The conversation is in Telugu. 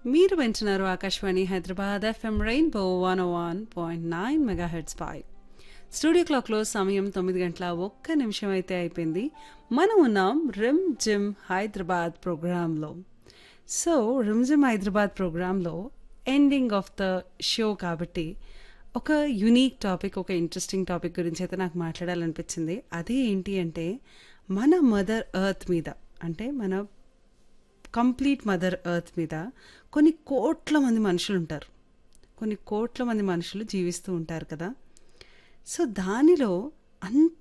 మీరు వింటున్నారు Akashvani Hyderabad FM rainbow one one point nine megahertz పై స్టూడియో క్లాక్లో సమయం తొమ్మిది గంటల ఒక్క నిమిషం అయితే అయిపోయింది మనం ఉన్నాం రిమ్ జిమ్ హైదరాబాద్ ప్రోగ్రాంలో సో రిమ్ జిమ్ హైదరాబాద్ ప్రోగ్రాంలో ఎండింగ్ ఆఫ్ ద షో కాబట్టి ఒక యునీక్ టాపిక్ ఒక ఇంట్రెస్టింగ్ టాపిక్ గురించి అయితే నాకు మాట్లాడాలనిపించింది అది ఏంటి అంటే మన మదర్ ఎర్త్ మీద అంటే మన కంప్లీట్ మదర్ ఎర్త్ మీద కొన్ని కోట్ల మంది మనుషులు ఉంటారు కొన్ని కోట్ల మంది మనుషులు జీవిస్తూ ఉంటారు కదా సో దానిలో అంత